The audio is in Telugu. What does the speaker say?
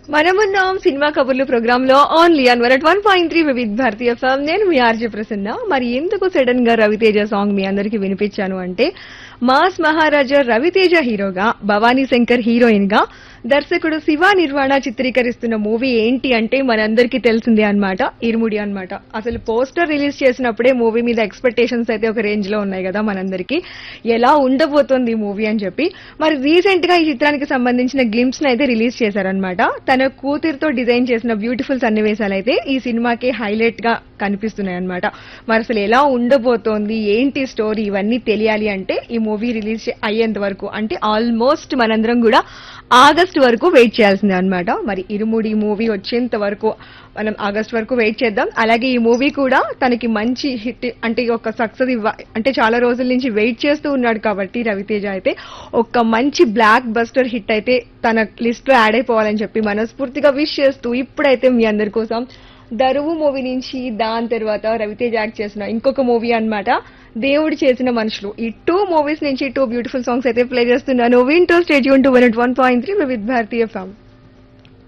మనమున్నాం సినిమా కబుర్లు ప్రోగ్రామ్ లో only on one one point three Vividh Bharati film నేను మీ ఆర్జే ప్రసన్న మరి ఎందుకు సడన్ గా రవితేజ సాంగ్ మీ అందరికి వినిపించాను అంటే మాస్ మహారాజా రవితేజ హీరోగా భవానీ శంకర్ హీరోయిన్ గా దర్శకుడు శివ నిర్వాణ చిత్రీకరిస్తున్న మూవీ ఏంటి అంటే మనందరికీ తెలిసిందే అన్నమాట ఇరుముడి అన్నమాట అసలు పోస్టర్ రిలీజ్ చేసినప్పుడే మూవీ మీద ఎక్స్పెక్టేషన్స్ అయితే ఒక రేంజ్ లో ఉన్నాయి కదా మనందరికీ ఎలా ఉండబోతోంది ఈ మూవీ అని చెప్పి మరి రీసెంట్ గా ఈ చిత్రానికి సంబంధించిన గ్లిమ్స్ అయితే రిలీజ్ చేశారనమాట తన కూతురుతో డిజైన్ చేసిన బ్యూటిఫుల్ సన్నివేశాలు అయితే ఈ సినిమాకి హైలైట్ గా కనిపిస్తున్నాయి అనమాట మరి అసలు ఎలా ఉండబోతోంది ఏంటి స్టోరీ ఇవన్నీ తెలియాలి అంటే ఈ మూవీ రిలీజ్ అయ్యేంత వరకు అంటే ఆల్మోస్ట్ మనందరం కూడా ఆగస్ట్ వరకు వెయిట్ చేయాల్సిందే అన్నమాట మరి ఇరుముడి మూవీ వచ్చేంత వరకు మనం ఆగస్ట్ వరకు వెయిట్ చేద్దాం అలాగే ఈ మూవీ కూడా తనకి మంచి హిట్ అంటే ఒక సక్సెస్ ఇవ్వ అంటే చాలా రోజుల నుంచి వెయిట్ చేస్తూ ఉన్నాడు కాబట్టి రవితేజ అయితే ఒక మంచి బ్లాక్ బస్టర్ హిట్ అయితే తన లిస్ట్ లో యాడ్ అయిపోవాలని చెప్పి మనస్ఫూర్తిగా విష్ చేస్తూ ఇప్పుడైతే మీ అందరి కోసం దరువు మూవీ నుంచి దాని తర్వాత రవితేజ యాక్ట్ చేసిన ఇంకొక మూవీ అన్నమాట దేవుడు చేసిన మనుషులు ఈ టూ మూవీస్ నుంచి టూ బ్యూటిఫుల్ సాంగ్స్ అయితే ప్లే చేస్తున్నాను వింటూ స్టేజ్ యూన్ to one point three with Bharati form